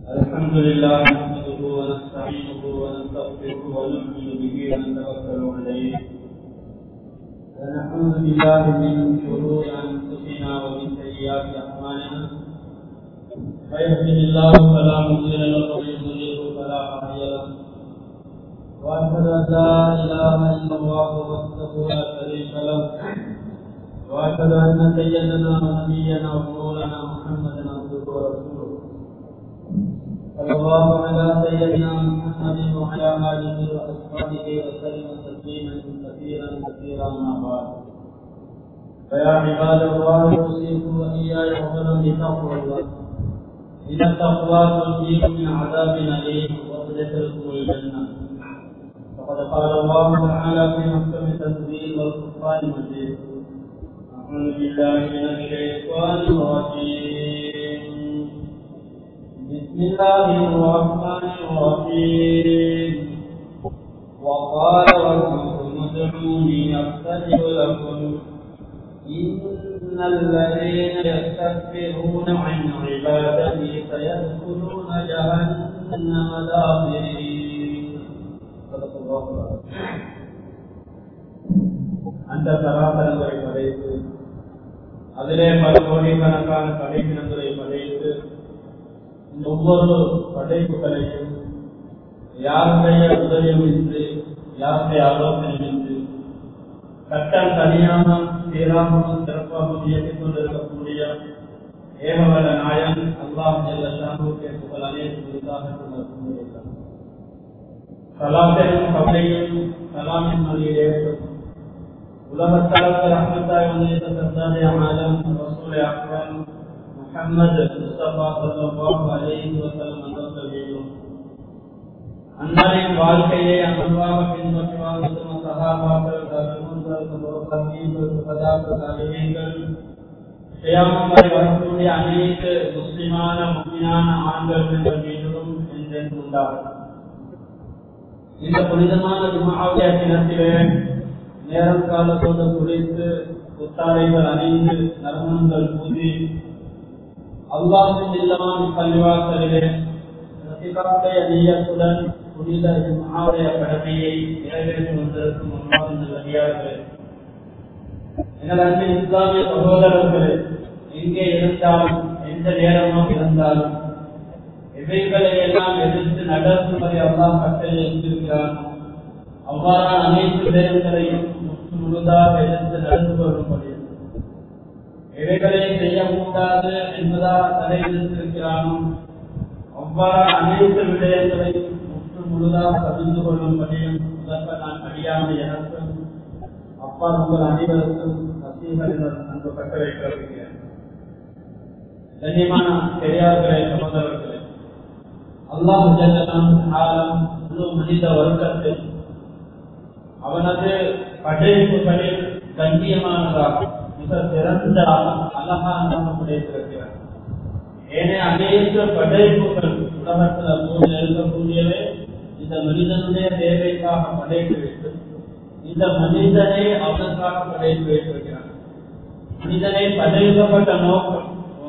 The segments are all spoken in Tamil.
الحمد لله نحمده ونستعينه ونستغفره ونؤمن به ونتوكل عليه ونعوذ بالله من شرور انفسنا ومن سيئات اعمالنا فيهده الله فلا مضل له ومن يضلل فلا هادي له واشهد ان لا اله الا الله وحده لا شريك له واشهد ان سيدنا ونبينا ومولانا محمدا عبده ورسوله صلى الله على سيدنا محمد وعلى اله واصحابه وسلم تسليما كثيرا كثيرا ما بعد فيا عباد الله اوصيكم واياي اولا بتقوى الله ان التقوى تنجيكم من عذاب اليم وتدخلكم الجنه فقد قال الله تعالى في محكم التنزيل والفرقان المجيد أعوذ بالله من الشيطان الرجيم بسم الله الرحمن الرحيم وقال ربكم ادعوني أستجب لكم إن الذين يستكبرون عن عبادتي سيدخلون جهنم داخرين صدق الله العظيم அந்த சராசரங்களை படைத்து அதிலே பல கோடிக்கணக்கான படைப்பினங்களை படைத்து இந்த ஒவ்வொரு படைப்புகளையும் யாருடைய உதவியுமின்றி யாருடைய ஆலோசனையின்றி சட்டம் தனியாமல் சீராகவும் சிறப்பாகவும் இயக்கிக் கொண்டிருக்கக்கூடிய ஏகவல நாயன் அல்லாஹ் ஜெல்லாமுக்கே புகழ் அனைத்து விருதாக சலாத்தையும் கவலையும் சலாமின் மொழியிலேற்றும் உலகத்தளத்து ரஹ்மத்தாய் வந்திருந்த சர்தாரே ஆலம் ரசூல் அக்ரம் முஹம்மது முஸ்தபா ஸல்லல்லாஹு அலைஹி வஸல்லம் அவர்களையும் அன்னாரின் வாழ்க்கையை அன்பாக பின்பற்றுவார் சஹாபாக்கள் தர்மங்கள் முரக்கீங்கள் சுகதாக்கள் அறிவியங்கள் ஷியாமம் வரை வரக்கூடிய அனைத்து முஸ்லிமான முக்கியமான ஆண்கள் பெண்கள் மீண்டும் என்றென்று உண்டாகும் இந்த புனிதமான ஜுமாவுடைய தினத்திலே நேரம் காலத்தோடு குளித்து புத்தாடைகள் அணிந்து நறுமணங்கள் பூசி அல்லாஹின் இல்லமான் பள்ளிவாசலிலே ரசிகாவுடைய நீயத்துடன் புனித ஜும்மாவுடைய கடமையை நிறைவேற்றி வந்திருக்கும் அம்மாவின் நல்லடியார்களே எனது அன்பின் இஸ்லாமிய சகோதரர்களே எங்கே இருந்தாலும் எந்த நேரமாக இருந்தாலும் இவைகளை எல்லாம் எதிர்த்து நடக்கும்படி அல்லாஹ் கட்டளை இருக்கிறான் அவ்வாறான அனைத்து நேரங்களையும் முழுதாக எதிர்த்து நடந்து கொள்ளும்படி இவைகளை செய்யக்கூடாது என்பதால் தடை விதித்திருக்கிறானோ அவ்வாறான அனைத்து விடயங்களையும் முற்று முழுதாக தவிர்த்து கொள்ளும்படியும் முதல்ல நான் அறியாமல் எனக்கும் அப்பா உங்கள் அனைவருக்கும் நசீகரிடம் அன்பு கட்ட வைக்கிறேன் கண்ணியமான பெரியார்களே சகோதரர்களே அல்லாஹ் ஜல்லம் ஆலம் முழு மனித வர்க்கத்தில் அவனது படைப்புகளில் கண்ணியமானதாக மிக சிறந்த அழகான படைத்திருக்கிறார் ஏனே அநேக படைப்புகள் உலகத்தில் மூணு இருக்கக்கூடியவை இந்த மனிதனுடைய தேவைக்காக படைத்து வைத்து இந்த மனிதனை அவனுக்காக படைத்து வைத்திருக்கிறார் மனிதனை படைக்கப்பட்ட நோக்கம்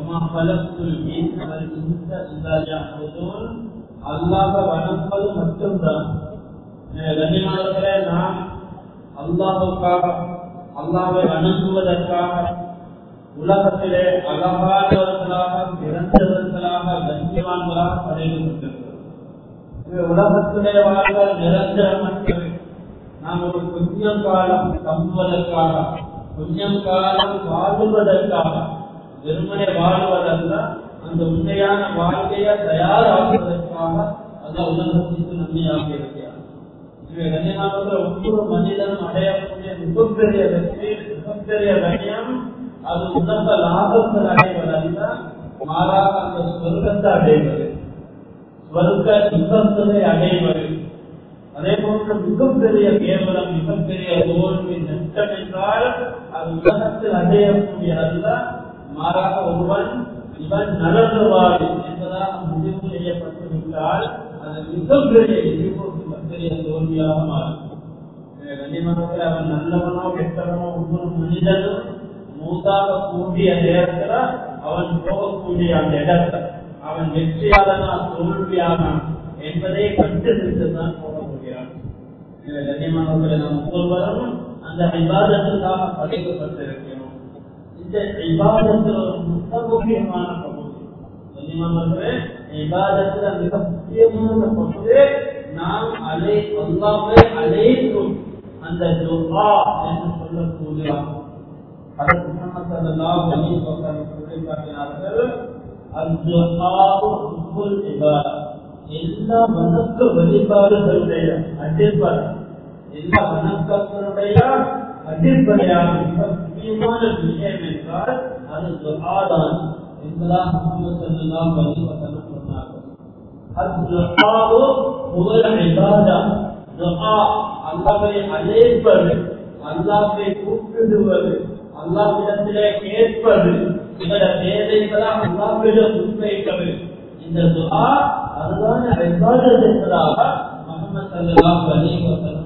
அல்லாஹ வணங்குவது மட்டும்தான் கண்ணியமானவர்களே நாம் அல்லாஹுக்காக அல்லாவை வணங்குவதற்காக உலகத்திலே அழகானவர்களாக பிறந்தவர்களாக கண்ணியவான்களாக படைக்கப்பட்டிருக்கிறோம் உலகத்திலே வாழ்கள் நிரந்தரமற்றவை நாம் ஒரு கொஞ்சம் காலம் தம்புவதற்காக கொஞ்சம் காலம் வாழ்வதற்காக வெறுமனை வாழ்வதல்ல அந்த உண்மையான வாழ்க்கையை தயாராகுவதற்காக அந்த உலகத்திற்கு நன்மையாக இருக்கிறார் கண்ணியமானவர்கள் ஒவ்வொரு மனிதனும் அடையக்கூடிய மிகப்பெரிய வெற்றி மிகப்பெரிய கண்ணியம் அது உலக லாபங்கள் அடைவதல்ல மாறாக அந்த ஸ்வர்க்கத்தை அடைவது ஸ்வர்க்க இன்பங்களை அடைவது அதே போன்று மிகப்பெரிய கேவலம் மிகப்பெரிய தோல்வி நஷ்டம் என்றால் அது உலகத்தில் அடையக்கூடிய அல்ல மாறாக ஒருவன் இவன் நலர்வாடு என்பதாக முடிவு செய்யப்பட்டு விட்டால் அது மிகப்பெரிய இழிவு மிகப்பெரிய தோல்வியாக மாறும் கண்ணியமானவர்கள் அவன் நல்லவனோ கெட்டவனோ ஒவ்வொரு மனிதனும் மூத்தாக கூடிய நேரத்துல அவன் போகக்கூடிய அந்த இடத்துல அவன் அவன் வெற்றியாளனா தோல்வியானா என்பதை கண்டுபிடித்து தான் போக போகிறான் எனவே கண்ணியமானவர்களை நாம் ஒவ்வொருவரும் அந்த விவாதத்திற்காக படைக்கப்பட்டிருக்கிறோம் இந்த விவாதத்தில் ஒரு மிக முக்கியமான பகுதி கண்ணியமானவர்களே விவாதத்தில் மிக முக்கியமான பகுதி நாம் அலை அல்லாவை அழைக்கும் அந்த துஆ என்று சொல்லக்கூடிய அதற்கு முகமது ஸல்லல்லாஹு அலைஹி வஸல்லம் சொல்லி காட்டினார்கள் அல்-துஆஉ ஹுல் இபாதா எல்லா வணக்க வழிபாடுகளுடைய அடிப்படை எல்லா வணக்கங்களுடைய அடிப்படையான மிக முக்கியமான விஷயம் என்றால் அது துஆதான் என்பதாக முகமது ஸல்லல்லாஹு அலைஹி வஸல்லம் சொன்னார்கள் அல்-துஆஉ ஹுவல் இபாதா துஆ அல்லாஹ்வை அழைப்பது அல்லாஹ்வை கூப்பிடுவது அல்லாஹ்விடத்திலே கேட்பது இவர தேவைகளா அல்லாஹ்விடம் முன்வைப்பது இந்த துஆ அதுதான் இபாதத் என்பதாக முஹம்மது ஸல்லல்லாஹு அலைஹி வஸல்லம்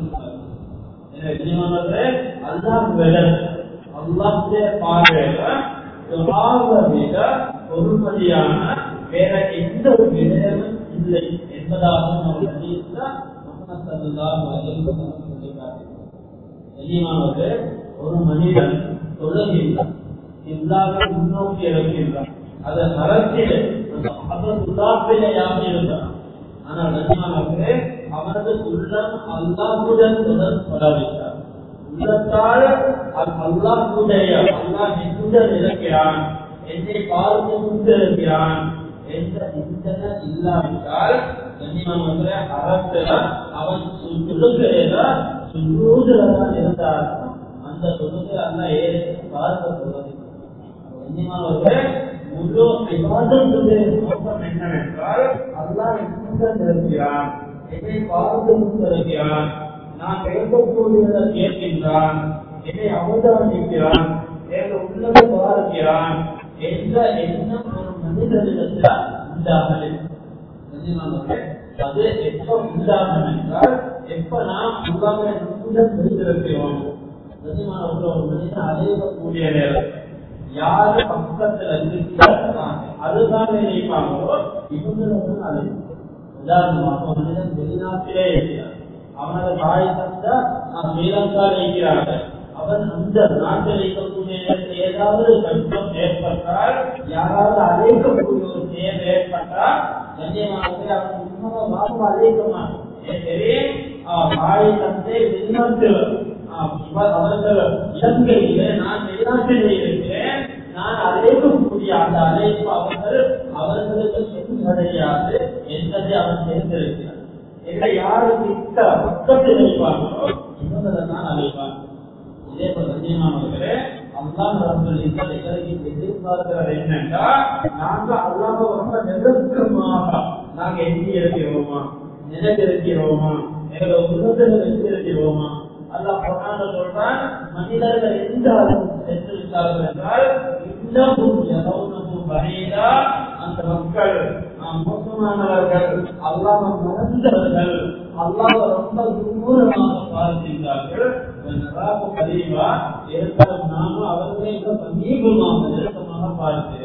எனவே கனிமானவர்களே அல்லாஹ்விடம் அல்லாஹ்வுடைய பார்வையில துஆவை விட பொறுமதியான வேற எந்த ஒரு விடயமும் இல்லை என்பதாக நம்ம ஹதீஸ்ல முஹம்மது ஸல்லல்லாஹு அலைஹி வஸல்லம் சொல்லி காட்டினார் கனிமானவர்களே ஒரு மனிதன் தொழுகின்றான் இல்லாத முன்னோக்கி இறங்குகின்றான் அதை மறக்கிறது அவர் உதாப்பிலையாக இருந்தான் ஆனால் கண்ணியமானவர்களே அவரது உள்ளம் அல்லாஹுடன் தொடர்படாவிட்டார் உள்ளத்தால் அல்லாஹுடைய அல்லாஹ் என்னுடன் இருக்கிறான் என்னை பார்த்து கொண்டு இருக்கிறான் என்ற சிந்தனை இல்லாவிட்டால் கண்ணியமானவர்களே அறத்துல அவன் தொழுகையில சுஜூதுலதான் இருந்தார் அந்த தொழுகை அல்ல ஏ பார்க்க சொல்வது கண்ணியமானவர்களே முழு விவாதத்துடைய நோக்கம் என்னவென்றால் அல்லாஹ் என்னுடன் இருக்கிறான் என்னை பார்த்து கொண்டிருக்கிறான் நான் கேட்கக்கூடியதை கேட்கின்றான் என்னை அவதானிக்கிறான் என் உள்ளதை பார்க்கிறான் என்ற எண்ணம் ஒரு மனிதனிடத்தில் உண்டாகலை அது எப்ப உண்டாகும் என்றால் எப்ப நாம் அல்லாஹை நம்முடன் வைத்திருக்கிறோம் ஒரு மனிதன் அடையக்கூடிய நேரம் யாரு பக்கத்துல இருக்கிறாங்க அதுதான் நினைப்பாங்களோ இவங்களும் அழைப்பு உதாரணமாக மனிதன் வெளிநாட்டிலே இருக்கிறார் அவனது தாய் தந்த ஸ்ரீலங்காவில் இருக்கிறார்கள் அவன் அந்த நாட்டில் இருக்கக்கூடிய ஏதாவது கஷ்டம் ஏற்பட்டால் யாராவது அழைக்கக்கூடிய ஒரு தேவை ஏற்பட்டால் கண்ணியமாக அவன் உண்மையாக வாக்கு அழைக்கமான் சரி தாய் தந்தை வெளிநாட்டில் அவர்கள் இலங்கையிலே நான் வெளிநாட்டிலே இருக்கிறேன் நான் அழைக்கக்கூடிய அந்த அழைப்பு அவர்கள் அவர்களுக்கு சென்றடையாது என்பதை அவன் தெரிந்திருக்கிறான் எங்களை யாரு கிட்ட பக்கத்தில் வைப்பாங்களோ இவங்களை தான் அழைப்பாங்க இதே போல கண்ணியமானவர்களே அல்லாஹ் ரப்பல் இஸ்ஸத் எங்களுக்கு எதிர்பார்க்கிறது என்னன்னா நாங்க அல்லாஹ் ரொம்ப நெருக்கமாக நாங்க எண்ணி இருக்கிறோமா நினைத்திருக்கிறோமா எங்களை உள்ளத்தில் வச்சிருக்கிறோமா அல்லாஹ் குர்ஆன்ல சொல்றான் மனிதர்கள் எந்த அளவுக்கு சென்றிருக்கிறார்கள் என்றால் இன்னமும் யரவுனஹு பரீதா அந்த மக்கள் மோசமானவர்கள் அல்லாஹ் மறந்தவர்கள் அல்லாஹ் ரொம்ப தூரமாக பார்க்கின்றார்கள் கரீபா ஏற்கனவே நானும் அவர்களை சமீபமாக நெருக்கமாக பார்க்கிறேன்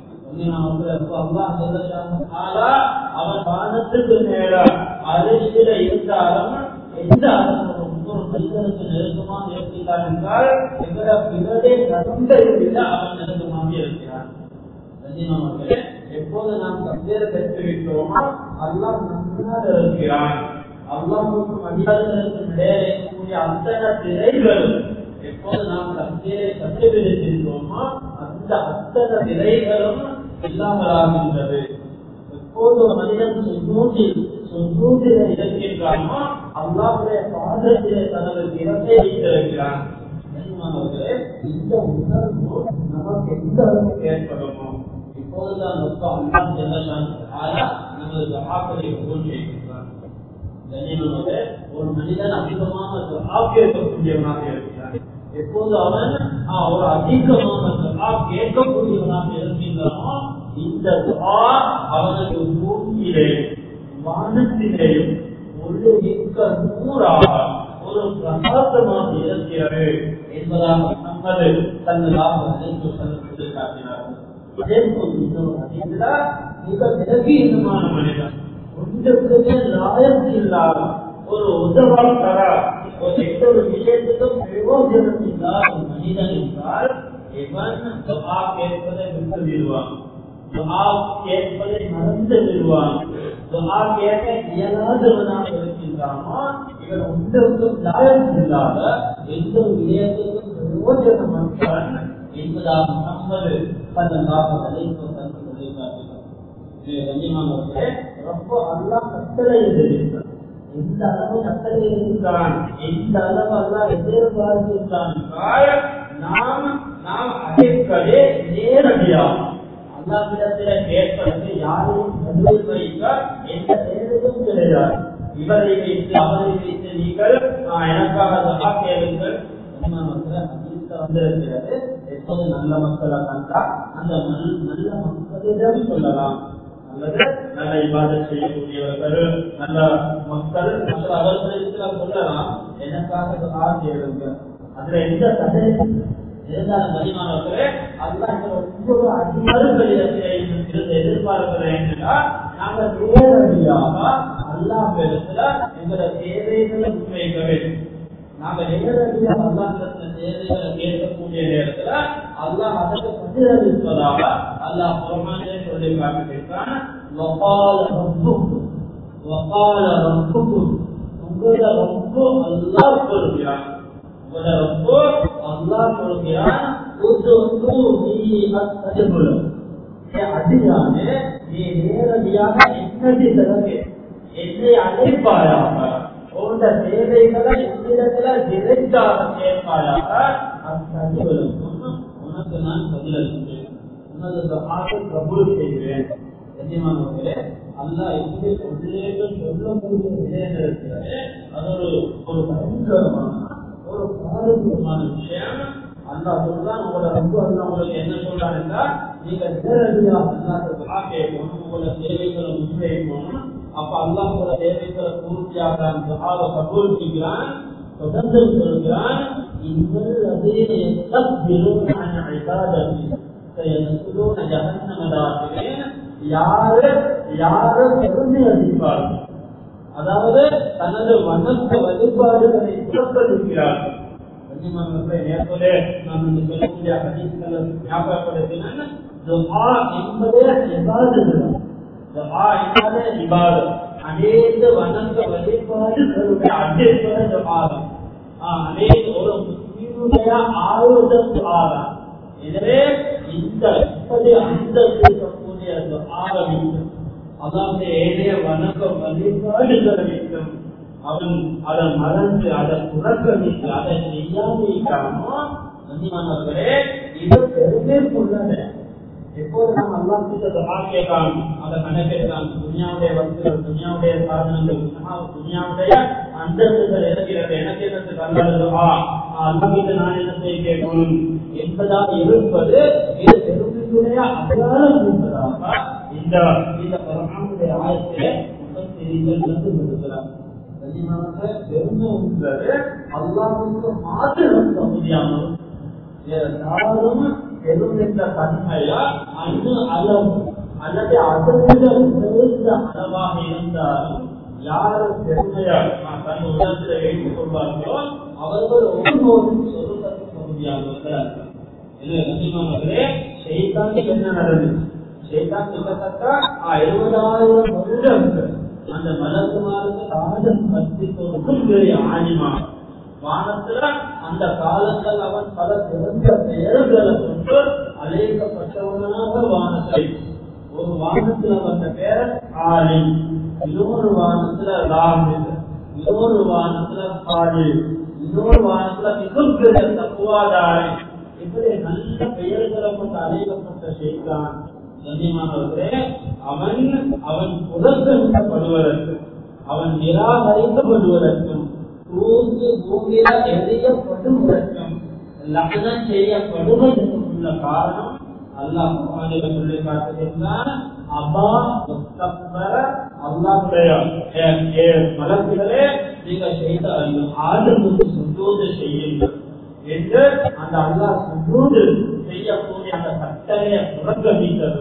அவன் வானத்துக்கு மேல அரிசியில இருந்தாலும் எந்த ஒரு மனிதனுக்கு நெருக்கமாக இருக்கிறான் என்றால் எங்களோட பிறடே நடந்ததில் அவன் நெருக்கமாக இருக்கிறான் எப்போது நாம் தந்தையரை பெற்றுவிட்டோமோ அல்லாஹ் நன்றாக இருக்கிறான் அல்லாஹுக்கும் அடியார்களுக்கும் இடையே இருக்கக்கூடிய அத்தனை திரைகள் எப்போது நாம் தந்தையரை கண்டுபிடித்திருந்தோமோ அந்த அத்தனை திரைகளும் இல்லாமலாகின்றது எப்போது மனிதன் சுஜூதில் சுஜூதில இருக்கின்றானோ அல்லாஹுடைய பாதத்திலே தனது திறத்தை வைத்திருக்கிறான் இந்த உணர்வு நமக்கு எந்த அளவுக்கு ஏற்படுமோ இப்போதுதான் நுட்பம் அல்லாஹ் ஜல்லஷான் ஆலா நமது துஆக்களை கபூல் செய்கின்றார் கண்ணியமானவர்களே ஒரு மனிதன் அதிகமாக துஆ கேட்கக்கூடியவனாக இருக்கிறான் எப்போது அவன் ஒரு அதிகமாக துஆ கேட்கக்கூடியவனாக இருக்கின்றானோ இந்த துஆ அவனுக்கு பூமியிலே வானத்திலேயும் ஒரு மிக்க நூறாக ஒரு பிரகாசமாக இருக்கிறது என்பதாக நமது தன்னதாக நினைத்து சொல்லி காட்டினார்கள் அதே போல் இன்னொரு அதிகத்தில் மிக பலவீனமான மனிதன் ஒன்றுக்குமே லாயக்கு இல்லாத ஒரு உதவாக்கர ஒரு எந்த ஒரு விஷயத்துக்கும் பிரயோஜனம் இல்லாத ஒரு மனிதன் என்றால் இவன் துஆ கேட்பதை விட்டு விடுவான் துஆ கேட்பதை மறந்து விடுவான் துஆ கேட்க இயலாதவனாக இருக்கின்றானோ இவன் ஒன்றுக்கும் லாயக்கு இல்லாத எந்த ஒரு விஷயத்துக்கும் பிரயோஜனமற்றவன் என்பதாக முகமது சல்லல்லாஹு அலைஹி வஸல்லம் சொல்லி காட்டுகிறார் ரொம்ப அல்லா கட்டளை தெரிவித்தார் எந்த அளவு கட்டளை இருக்கிறான் எந்த அளவு அல்லா எதிர்பார்க்கின்றான் என்றால் நாம் நாம் அடைக்கலே நேரடியாக அல்லாவிடத்தில கேட்பதற்கு யாரையும் பதில் வைக்க எந்த தேவையும் கிடையாது இவரை வைத்து அவரை வைத்து நீங்கள் எனக்காக தகா கேளுங்கள் வந்திருக்கிறது எப்போது நல்ல மக்களை கண்டா அந்த நல்ல மக்களிடம் சொல்லலாம் அல்லது நல்ல இபாத செய்யக்கூடியவர்கள் நல்ல மக்கள் மற்ற அவர்களுக்கு சொல்லலாம் எனக்காக தகா கேளுங்க அதுல எந்த தடை இருந்தாலும் மதிமானவர்களே அல்லாஹ் ஒவ்வொரு அதிகாரிகளிடத்திலே இருந்து எதிர்பார்க்கிறேன் என்றால் நாங்கள் நேரடியாக அல்லாஹ் இடத்துல எங்களோட தேவைகளை முன்வைக்க வேண்டும் நாங்க நேரடியாக அல்லாஹிடத்துல தேவைகளை கேட்கக்கூடிய நேரத்துல அல்லாஹ் அதற்கு பதிலளிப்பதாக அல்லாஹ் புறமானே சொல்லி காட்டுகிறான் وقال ربكم وقال ربكم உங்களோட ரொம்ப அல்லாஹ் சொல்கிறான் உங்களோட ரொம்ப அல்லாஹ் சொல்கிறான் அடியானே நீ நேரடியாக என்னடி தரவே என்னை அழைப்பாயாக உண்ட தேவைகளை என்னிடத்துல நிறைந்தாக கேட்பாயாக அத்தகைகளுக்கும் உனக்கு நான் பதிலளிக்கிறேன் உனது ஆசை கபூல் செய்கிறேன் கண்ணியமானவர்களே அல்லாஹ் எப்படி சொல்லேன்னு சொல்லக்கூடிய விடயங்கள் இருக்கிறது அது ஒரு ஒரு பயங்கரமான ஒரு பாரம்பரியமான விஷயம் அல்லாஹ் சொல்றான் உங்களோட ரொம்ப அல்லா உங்களுக்கு என்ன சொல்றான் என்றால் நீங்க நேரடியாக அல்லாஹ் கேட்கணும் உங்களோட தேவைகளை முன்வைக்கணும் அப்ப அல்லாஹ் உங்களோட தேவைகளை பூர்த்தியாக துஆவை கபூல் செய்கிறான் தொடர்ந்து சொல்கிறான் இன்னல் லதீன யஸ்தக்பிரூன அன் இபாதத்தி சயதகுலூன ஜஹன்னம தாகிரீன் யாரு யாரு பெருமை அளிப்பார்கள் அதாவது தனது வணக்க வழிபாடுகளை புறக்கணிக்கிறார்கள் நேரத்திலே நாம் இந்த சொல்லக்கூடிய ஹதீஸ்களை ஞாபகப்படுத்தினேன் துஆ என்பதே இபாதத் துஆ என்பதே இபாதத் அநேக வணக்க வழிபாடுகளுடைய அடிப்படை துஆ அநேக ஒரு முஸ்லிமுடைய ஆயுதம் துஆ எனவே இந்த இப்படி அந்த இருக்கக்கூடிய துஆவை அதாவது ஏழைய வணக்கம் வழிபாடுகளை வேண்டும் அவன் அதை மறந்து அதை புறக்கணித்து அதை செய்யாமோ நந்திமானவர்களே இது பெருமே உள்ளது எப்போது நாம் அல்லா கிட்ட கேட்கலாம் அதை கணக்கெடுக்கலாம் துணியாவுடைய வசதிகள் துணியாவுடைய சாதனங்கள் துணியாவுடைய அந்தஸ்துகள் இருக்கிறது எனக்கு என்னத்துக்கு அல்லாதா அல்லா கிட்ட நான் என்ன செய்ய கேட்கணும் என்பதாக இருப்பது இது பெருமையுடைய அடையாளம் என்பதாக இந்த இந்த பரமானுடைய ஆயத்திலே முகத்திரிகள் வந்து விடுகிறார் பெருமை உள்ளது அல்லாவுக்கு மாத்திரம் முடியாமல் யாரும் பெரும் என்ற தன்மையா அன்று அளவு அல்லது அதற்கு உயர்ந்த அளவாக இருந்தாலும் யாரும் பெருமையா தன் உலகத்தில் வைத்துக் கொள்வார்களோ அவர்கள் ஒவ்வொருவரும் சொருக்கத்துக்கு பகுதியானவர்கள் எனவே கண்டிப்பாகவே செய்தாనికి என்ன நடந்தது செய்தான் கிட்டத்தட்ட எழுபதாயிரம் வருடங்கள் அந்த மலக்குமாருக்கு ராஜன் கற்பித்தோருக்கும் பெரிய ஆணிமா வானத்துல அந்த காலங்கள் அவன் பல சிறந்த பெயர்களை கொண்டு அழைக்கப்பட்டவனாக வானத்தை ஒரு வானத்துல வந்த பேர் ஆலி இன்னொரு வானத்துல ராமில் இன்னொரு வானத்துல பாடி இன்னொரு வானத்துல மிகப்பெரிய தக்குவாதாரி இப்படி நல்ல பெயர்களை கொண்டு அழைக்கப்பட்ட செய்தான் கண்ணியமானவர்களே அவன் அவன் புறக்கணிக்கப்படுவதற்கு அவன் நிராகரிக்கப்படுவதற்கும் தூங்கி பூமியில எறியப்படுவதற்கும் லக்னம் செய்யப்படுவதற்கும் உள்ள காரணம் அல்லாஹ் குர்ஆனில் சொல்லி காட்டுகின்றான் அபா முஸ்தக்பர அல்லாஹ்வுடைய மலக்குகளே நீங்க செய்த ஆதமுக்கு சுஜூது செய்யுங்கள் என்று அந்த அல்லாஹ் சுஜூது செய்யக்கூடிய அந்த கட்டளையை புறக்கணித்தது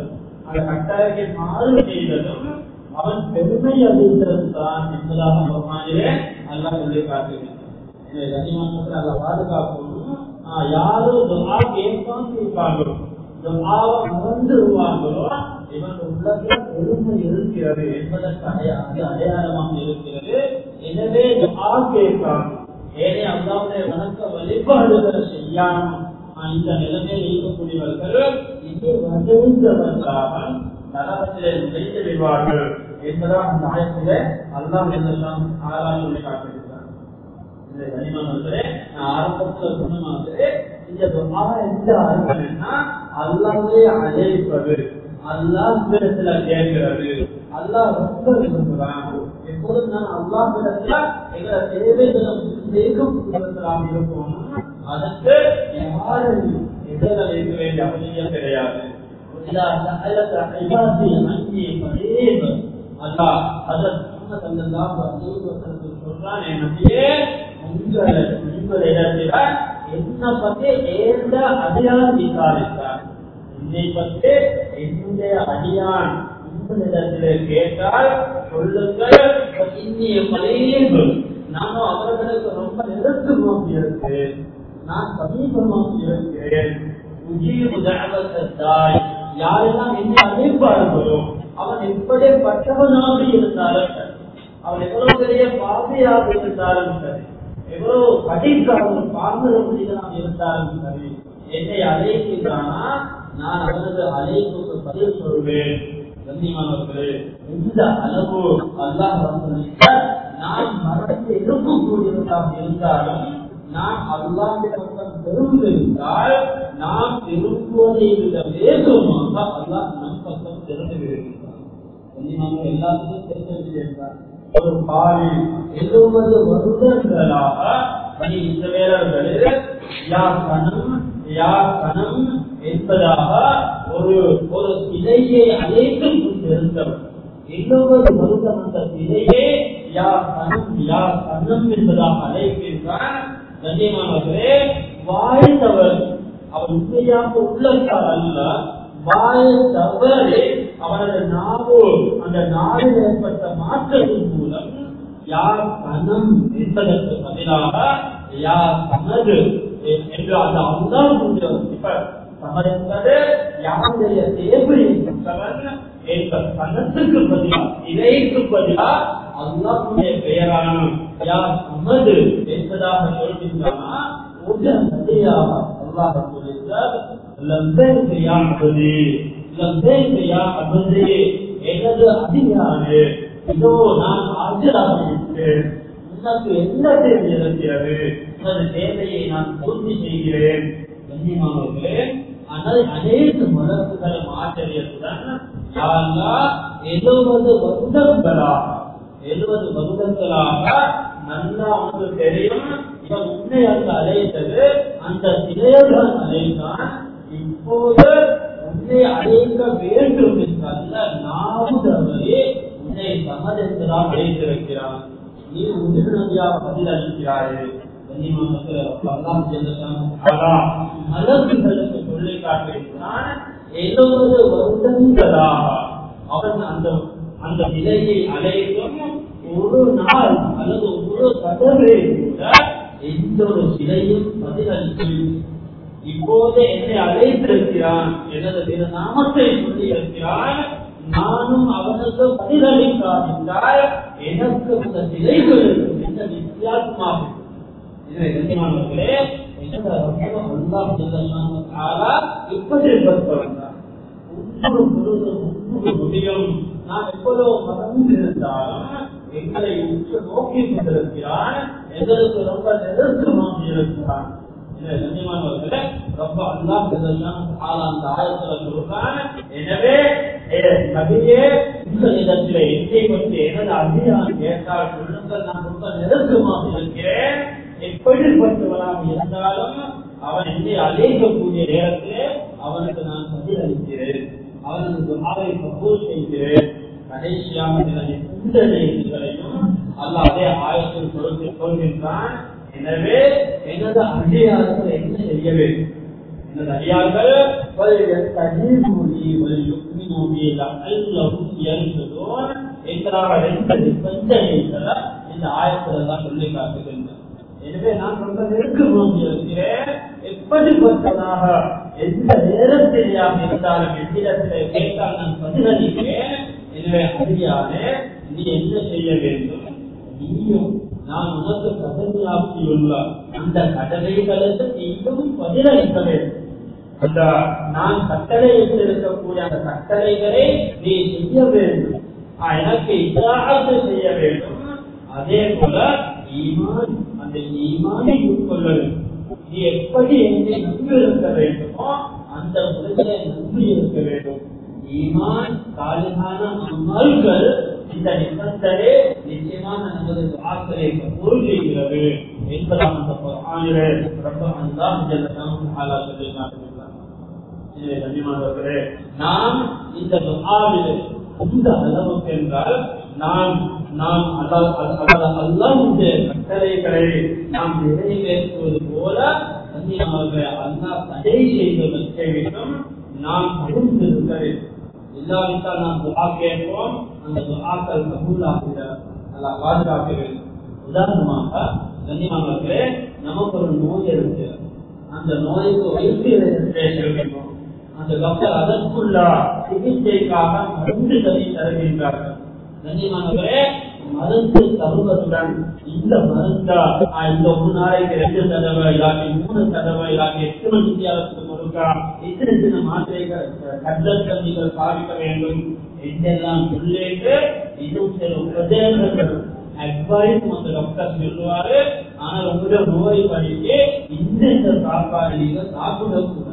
அந்த கட்டாயத்தை மாறு செய்ததும் அவன் பெருமை அடைந்திருந்தான் என்பதாக பகவானிலே அல்லா சொல்லி காட்டுகிறான் இதை கனிமன்றத்தில் அல்ல பாதுகாக்கணும் யாரும் துவா கேட்காம கேட்பாங்களோ துவாவை மறந்துருவாங்களோ இவன் உள்ளத்தில் பெருமை இருக்கிறது என்பதற்கு அடைய அது அடையாளமாக இருக்கிறது எனவே துவா கேட்காம ஏனே அல்லாவுடைய வணக்க வழிபாடுகளை செய்யாமல் இந்த நிலைமையில் இருக்கக்கூடியவர்கள் இங்கே வந்தவர்களாக நரகத்திலே நுழைந்து விடுவார்கள் என்பதாக அந்த ஆயத்திலே அல்லாஹ் என்றெல்லாம் ஆராய்ச்சி காட்டுகிறார் இந்த கனிமங்களே நான் ஆரம்பத்துல சொன்ன மாதிரி இந்த துவா எந்த அர்த்தம்னா அல்லாவே அழைப்பது அல்லாஹ் இடத்துல கேட்கிறது அல்லாஹ் ரொம்ப விரும்புகிறான் எப்போதும் நான் அல்லாஹ் இடத்துல எங்களை தேவைகளும் சேர்க்கப்பட்டவர்களாக இருப்போம் அதற்கு யாரும் எதிர வைக்க வேண்டிய அவசியம் கிடையாது إذا سألك عبادي عني قريب அல்லாஹ் ஹஜரத் முஹம்மது ஸல்லல்லாஹு அலைஹி வஸல்லம் சொல்றான் நபியே உங்களை உங்களிடத்தில் என்ன பத்தி ஏந்த அடியான் விசாரித்தார் என்னை பற்றி என்னுடைய அடியான் உங்களிடத்தில் கேட்டால் சொல்லுங்கள் இன்னிய மலையேபு நானும் அவர்களுக்கு ரொம்ப நெருக்கமாக இருக்கிறேன் நான் சமீபமாக இருக்கிறேன் உஜீபு தாய் யாரெல்லாம் என்னை அழைப்பார்களோ அவன் எப்படிப்பட்டவனாக இருந்தாலும் சரி அவன் எவ்வளவு பெரிய பாதையாக இருந்தாலும் சரி எவ்வளவு படிக்காமல் பார்க்கிற மனிதனாக இருந்தாலும் சரி என்னை அழைக்கின்றானா நான் அவனது அழைப்புக்கு பதில் சொல்வேன் கண்ணியமானவர்களே இந்த அளவு அல்லாஹ் நான் மறந்து இருக்கக்கூடியவர்களாக இருந்தாலும் நாம் அல்லாஹ்வின் பக்கம் திரும்பியிருந்தால் நாம் திரும்புவதை விட வேகமாக அல்லாஹ் நம் பக்கம் திரும்பி விடுகின்றான் எல்லாத்துக்கும் தெரிஞ்ச விஷயம் ஒரு பாவி எழுபது வருடங்களாக பணி இஸ்ரவேலர்களில் யா கணம் யா கணம் என்பதாக ஒரு ஒரு சிலையை அழைத்துக் கொண்டிருந்தவர் எழுபது வருடம் அந்த சிலையே யா கணம் யா கணம் என்பதாக அழைக்கின்றான் கண்ணியமானவர்களே வாழ்ந்தவர் அவர் உண்மையாக உள்ளத்தால் அல்ல வாய் தவறி அவரது நாவு அந்த நாவில் ஏற்பட்ட மாற்றத்தின் மூலம் யார் கணம் என்பதற்கு பதிலாக யார் தனது என்று அந்த அல்லாஹுடைய சமர் என்பது யாருடைய தேவையை கொண்டவன் என்ற கணத்துக்கு பதிலா இறைக்கு பதிலா அல்லாஹுடைய பெயரான யார் சமது என்பதாக சொல்கின்றனா உடனடியாக அல்லாஹ் சொல்லியிருந்தார் லப்பைக் யா அபதி லப்பைக் யா அபதி எனது அதிகாரே இதோ நான் ஆஜராகிவிட்டேன் உனக்கு என்ன தேவை இருக்கிறது உனது தேவையை நான் பூர்த்தி செய்கிறேன் கண்ணியமானவர்களே ஆனால் அனைத்து மதத்துகளும் ஆச்சரியத்துடன் எழுபது வருடங்களாக எழுபது வருடங்களாக நல்லா உனக்கு தெரியும் இவன் உன்னை அங்கு அழைத்தது அந்த சிலையர்கள் அழைத்தான் இப்போது உன்னை அழைக்க வேண்டும் என்றல்ல நாவுதவரே உன்னை சமதென்றால் அழைத்திருக்கிறான் நீ உடனடியாக பதில் அளிக்கிறாயே மலர்களுக்கு சொல்லி காட்டுகிறான் எழுபது வருடங்களாக அவன் அந்த அந்த நிலையை அழைத்தும் ஒரு நாள் அல்லது ஒரு தடவை கூட எந்த ஒரு சிலையும் பதிலளித்து இப்போது என்னை அழைத்திருக்கிறான் எனது திரு நாமத்தை சொல்லி இருக்கிறான் நானும் அவனுக்கு பதிலளிக்காவிட்டால் எனக்கு அந்த சிலைகளுக்கு என்ன வித்தியாசமாகும் இதை கண்ணியமானவர்களே முடியும் நாம் எவ்வளவு மறந்து இருந்தாலும் எங்களை உற்று நோக்கி கொண்டிருக்கிறான் எங்களுக்கு ரொம்ப நெருக்கமாக இருக்கிறான் ரொம்ப அல்லாஹ் அந்த ஆயத்தில் சொல்றான் எனவே நபியே இந்த இடத்திலே என்னை பற்றி எனது அபியான் கேட்டால் சொல்லுங்கள் நான் ரொம்ப நெருக்கமாக இருக்கிறேன் எப்படிப்பட்டவனாக இருந்தாலும் அவன் என்னை அழைக்கக்கூடிய நேரத்திலே அவனுக்கு நான் பதில் அளிக்கிறேன் அவனது துவாவை கபூல் செய்கிறேன் கடைசியாக எந்த செய்திகளையும் அல்ல அதே ஆயத்தில் சொல்கின்றான் எனவே எனது அங்கீகாரத்தில் என்ன செய்ய வேண்டும் இந்த அடியார்கள் வலியத்தஹீதுனி வலியுக்மினு பி லஅல்லஹும் யர்ஷுதூன் என்றாக ரெண்டு நிபந்தனைகளை இந்த ஆயத்துல தான் சொல்லி காட்டுகின்றன எனவே நான் சொல்வதற்கு இருக்கிறேன் எப்படிப்பட்டதாக எந்த நேரத்திலேயாக இருந்தாலும் எவ்விடத்திலே கேட்டால் நான் பதிலளிக்கிறேன் எனவே அறியாதே நீ என்ன செய்ய வேண்டும் நீயும் நான் உனக்கு கடமையாக்கியுள்ள அந்த கடமைகளுக்கு நீயும் பதிலளிக்க வேண்டும் அந்த நான் கட்டளை இருக்கக்கூடிய அந்த கட்டளைகளை நீ செய்ய வேண்டும் ஆஹ் எனக்கு இதாக செய்ய வேண்டும் அதே போல ஈமான் அந்த ஈமானை உட்கொள்ள வேண்டும் நீ எப்படி என்னை நம்பி இருக்க வேண்டுமோ அந்த முறையில நம்பி இருக்க வேண்டும் ஈமான் சாலிகான அமல்கள் இந்த நிபந்தனை நிச்சயமான நமது ஆசிரியை கபூல் செய்கிறது என்பதாம் அந்த குர்ஆனிலே ரப்ப அல்லாஹ் ஜல்ல ஷானுஹு சொல்லி காட்டுகிறார் எனவே கண்ணியமானவர்களே நாம் இந்த துஆவிலே எந்த அளவுக்கு என்றால் நாம் நாம் அல்லாஹ்வுடைய கட்டளைகளை நாம் நிறைவேற்றுவது போல கண்ணியமாக அல்லாஹ் தடை செய்தவற்றை விட்டும் நாம் அறிந்திருக்க வேண்டும் இல்லாவிட்டால் நாம் துஆ கேட்போம் அந்த துஆக்கள் கபூலாகிட அல்லாஹ் பாதுகாக்க வேண்டும் உதாரணமாக கண்ணியமானவர்களே நமக்கு ஒரு நோய் இருக்கு அந்த நோய்க்கு வைத்தியத்தை செல்கின்றோம் அந்த டாக்டர் அதற்குள்ள சிகிச்சைக்காக மருந்து தனி தருகின்றார்கள் கண்ணியமானவரே மருந்து தருவதுடன் இந்த மருந்தா இந்த ஒரு நாளைக்கு ரெண்டு தடவை இல்லாட்டி மூணு தடவை இல்லாட்டி எத்தனை வித்தியாசத்துக்கு கொடுக்கா எத்தனை சின்ன மாத்திரைகள் கட்டங்கள் நீங்கள் பாவிக்க வேண்டும் என்றெல்லாம் சொல்லிட்டு இன்னும் சில உபதேசங்கள் அட்வைஸ் அந்த டாக்டர் சொல்லுவாரு ஆனால் உங்களோட நோய் படிக்கு இந்த இந்த சாப்பாடு நீங்க சாப்பிடக்கூடாது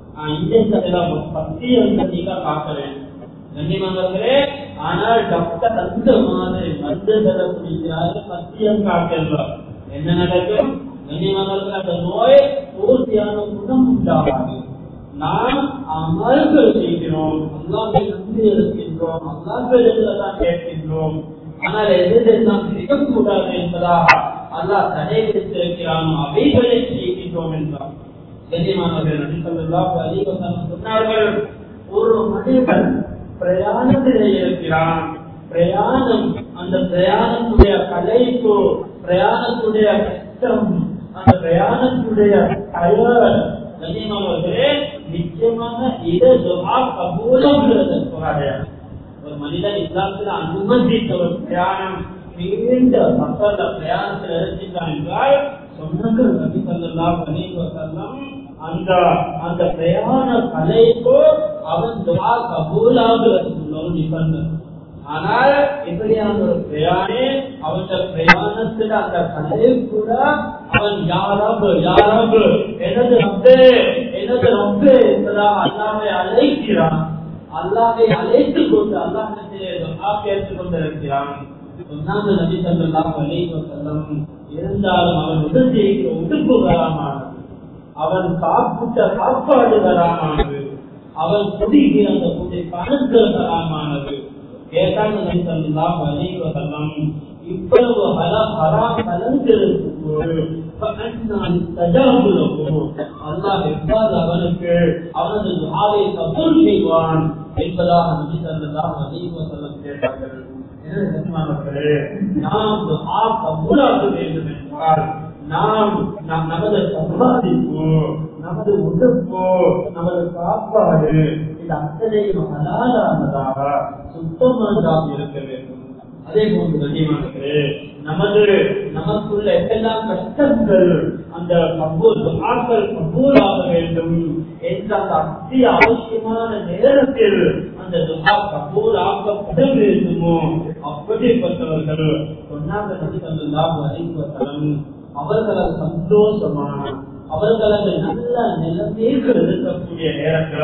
இந்த பத்தியம் நீங்க பார்க்க வேண்டும் கண்ணியமானவர்களே ஆனால் டாக்டர் அந்த மாதிரி மருந்து தர குடிக்கிறாரு பத்தியம் காட்டல என்ன நடக்கும் கண்ணியமானவர்கள் அந்த நோய் பூர்த்தியான குணம் உண்டாகாது நாம் அமல்கள் செய்கிறோம் அல்லாவை நம்பி இருக்கின்றோம் அல்லாவிடத்தில் தான் கேட்கின்றோம் ஆனால் எதெல்லாம் செய்யக்கூடாது என்பதாக அல்லாஹ் தடை விதித்திருக்கிறானோ அவைகளை செய்கின்றோம் என்றார் கண்ணியமானவர்கள் நடித்தவர்களாக அதிகம் சொன்னார்கள் ஒரு மனிதன் பிரயாணத்திலே இருக்கிறான் பிரயாணம் அந்த பிரயாணத்துடைய கலைப்பு பிரயாணத்துடைய கஷ்டம் அந்த பிரயாணத்துடைய தயார் கண்ணியமானவர்களே நிச்சயமாக இதை துவா கபூலங்கிறது போராடையாது ஒரு மனிதன் இஸ்லாத்தில் அனுமதித்த ஒரு பிரயாணம் நீண்ட மக்கள பிரயாணத்தில் இருக்கின்றான் என்றால் சொன்னங்கள் நபி ஸல்லல்லாஹு அலைஹி வஸல்லம் அந்த அந்த பிரயாண கலைக்கு அவன் துவா கபூலாகிறதுக்கு ஒரு நிபந்தனை ஆனால் இப்படியான ஒரு பிரயாணி அவன் பிரயாணத்துல அந்த கலை கூட அவன் யாராவது யாராவது எனது ரப்பே எனது ரப்பே என்பதாக அல்லாவை அழைக்கிறான் அல்லாவை அழைத்துக் கொண்டு அல்லாஹிடத்திலே துஆ கேட்டுக் கொண்டிருக்கிறான் சொன்னாங்க நபி ஸல்லல்லாஹு அலைஹி வஸல்லம் இருந்தாலும் அவன் உடல் செய்கிற உடுப்பு வராமானது அவன் சாப்பிட்ட சாப்பாடு வராமானது அவன் குடிக்கிற அந்த குடி பணங்கள் வராமானது கேட்டாங்க நபி ஸல்லல்லாஹு அலைஹி வஸல்லம் இவ்வளவு ஹலா- ஹராம் கலந்திருக்கும் போது فأنى يستجاب له. அல்லாஹ் எவ்வாறு அவனுக்கு அவனது துஆவை கபூல் செய்வான் என்பதாக நபி ஸல்லல்லாஹு அலைஹி வஸல்லம் கேட்டார்கள் எனவே கண்ணியமானவர்களே, நாம் துஆ கபூலாக வேண்டும் என்றால் நாம் நம் நமது சம்பாதிப்பு நமது உடுப்பு நமது சாப்பாடு இது அத்தனையும் ஹலாலானதாக சுத்தமானதாக இருக்க வேண்டும் அதே போன்று கண்ணியமானவர்களே நமது நமக்குள்ள எத்தெல்லாம் கஷ்டங்கள் அந்த கபூல் ஆக்கள் கபூலாக வேண்டும் என்ற அந்த அத்தி அவசியமான நேரத்தில் அந்த துஹா கபூல் ஆக்கப்பட வேண்டுமோ அப்படிப்பட்டவர்கள் சொன்னாங்க நபி ஸல்லல்லாஹு அலைஹி வஸல்லம் அவர்களது சந்தோஷமான அவர்களது நல்ல நிலைமைகள் இருக்கக்கூடிய நேரத்துல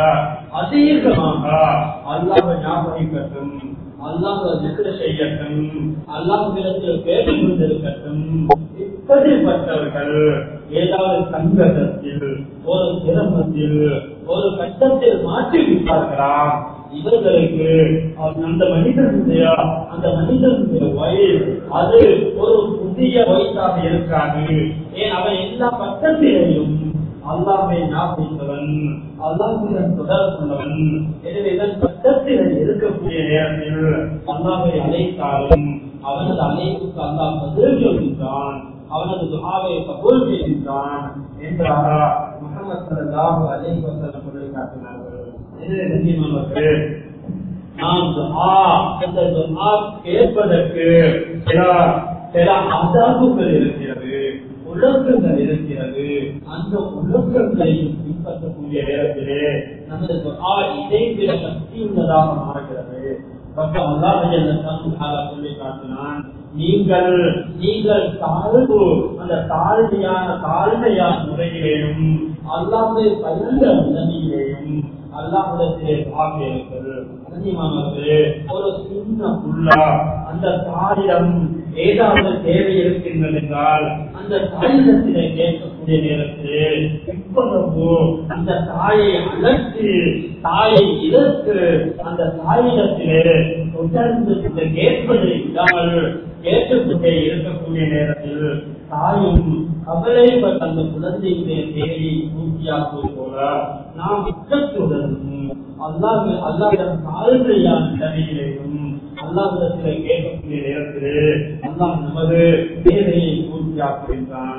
அதிகமாக அல்லாஹ் ஞாபகிக்கட்டும் அல்லாஹ் திக்ர செய்யட்டும் அல்லாஹ்விடத்தில் கேட்டுக் கொண்டிருக்கட்டும் இப்படிப்பட்டவர்கள் ஏதாவது சங்கடத்தில் ஒரு சிரமத்தில் ஒரு கஷ்டத்தில் மாற்றி விட்டார்களாம் இவர்களுக்கு அந்த மனிதனுடைய அந்த மனிதனுடைய வயது அது ஒரு புதிய வயசாக இருக்காது ஏன் அவன் எல்லா பக்கத்திலையும் அல்லாமை ஞாபகித்தவன் அல்லாஹுடன் தொடர்புள்ளவன் எனவே இதன் பக்கத்தில் இருக்கக்கூடிய நேரத்தில் அல்லாவை அழைத்தாலும் அவனது அழைப்புக்கு அல்லாஹ் பதில் சொல்கின்றான் அவனது துகாவை கபூல் செய்கின்றான் என்றாக முகமது சல்லாஹு அலைஹி வஸல்லம் சொல்லி காட்டினார்கள் எனவே கண்ணியமானவர்களே நாம் துஆ அந்த துஆ கேட்பதற்கு சில சில ஆதாபுகள் இருக்கிறது ஒழுக்கங்கள் இருக்கிறது அந்த ஒழுக்கங்களையும் பின்பற்றக்கூடிய நேரத்திலே நமது துஆ இதைவிட சக்தியுள்ளதாக மாறுகிறது பக்கம் அல்லாஹ் சொல்லி காட்டினான் நீங்கள் நீங்கள் தாழ்வு அந்த தாழ்மையான தாழ்மையான முறையிலேயும் அல்லாமை பயந்த நிலைமையிலேயும் அல்லாஹிடத்திலே பார்க்கிறீர்கள் கண்ணியமானவர்களே ஒரு சின்ன புள்ளா அந்த தாயிடம் ஏதாவது தேவை இருக்கின்றது என்றால் அந்த தாயிடத்திலே கேட்கக்கூடிய நேரத்திலே இவ்வளவு அந்த தாயை அழைத்து தாயை இதற்கு அந்த தாயிடத்திலே தொடர்ந்து கேட்பதை விடாமல் கேட்டுக்கொண்டே இருக்கக்கூடிய நேரத்தில் தாயும் கவலைப்பட்ட அந்த குழந்தையுடைய தேவையை பூர்த்தியாக்குவது போல நாம் இக்கத்துடன் அல்லாஹ் அல்லாவிடம் தாழ்மையான நிலையிலேயும் அல்லாவிடத்திலே கேட்கக்கூடிய நேரத்திலே அல்லாஹ் நமது தேவையை பூர்த்தியாக்குகின்றான்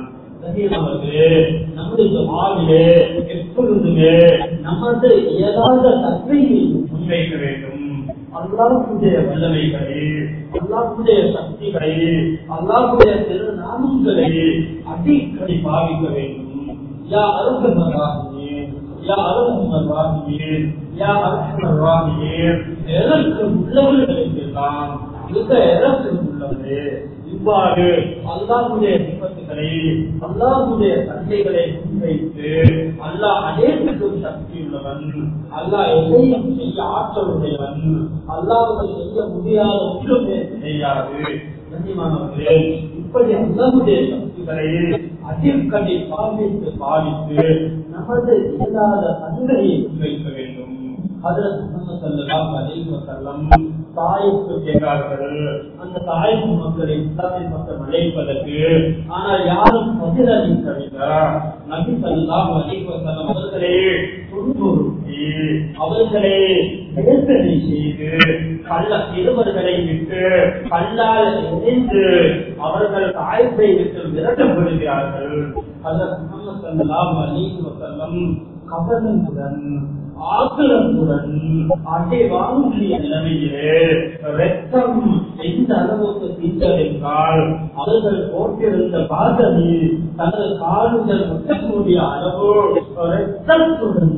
நம்முடைய வாழ்விலே எப்பொழுதுமே நமது இயலாத தன்மையை முன்வைக்க வேண்டும் அல்லாஹுடைய வல்லமைகளை அல்லாஹுடைய சக்திகளை அல்லாஹுடைய திருநாமங்களை அடிக்கடி பாவிக்க வேண்டும் யா அருகமராகினேன் யா அருகமராகினேன் யா அருகமராகினேன் எதற்கு உள்ளவர்களுக்கெல்லாம் மிக எதற்கு உள்ளது இவ்வாறு அல்லாஹுடைய விபத்துகளை அல்லாஹுடைய தந்தைகளை முன்வைத்து அல்லாஹ் அநேகத்துக்கும் சக்தி உள்ளவன் அல்லாஹ் எதையும் செய்ய ஆற்றல் உடையவன் அல்லாஹுவை செய்ய முடியாத ஒன்றுமே செய்யாது கண்ணியமானவர்களே இப்படி அல்லாஹுடைய சக்திகளை அதிர்கடி பாவித்து பாவித்து நமது இல்லாத தந்தையை முன்வைக்க வேண்டும் அதில் முகமது சல்லல்லாஹு அலைஹி வஸல்லம் தாய்க்கு கேட்டார்கள் அந்த தாய்ப்பு மக்களை இஸ்லாமின் பக்கம் அழைப்பதற்கு ஆனால் யாரும் பதிலளிக்கவில்லை நபி சல்லாஹ் அலைஹி வஸல்லம் அவர்களே துன்புறுத்தி அவர்களை வேதனை செய்து கள்ள சிறுவர்களை விட்டு கல்லால் இணைந்து அவர்கள் தாய்ப்பை விட்டு விரட்டப்படுகிறார்கள் அதற்கு முகமது சல்லாஹ் அலைஹி வஸல்லம் கவனமுடன் ஆக்கிரத்துடன் அட்டை வாங்கிய நிலைமையிலே ரத்தம் எந்த அளவுக்கு தீர்த்தென்றால் அவர்கள் போட்டிருந்த பாதவி தனது கால்கள் முட்டக்கூடிய அளவு ரத்தத்துடன்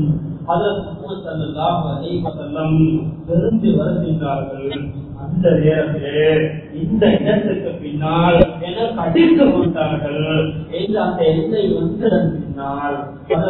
தெரிந்து வருகின்றார்கள் அந்த நேரத்திலே இந்த இடத்துக்கு பின்னால் எனக்கு அடிக்க மாட்டார்கள் என்று அந்த எல்லை வந்ததன் பின்னால்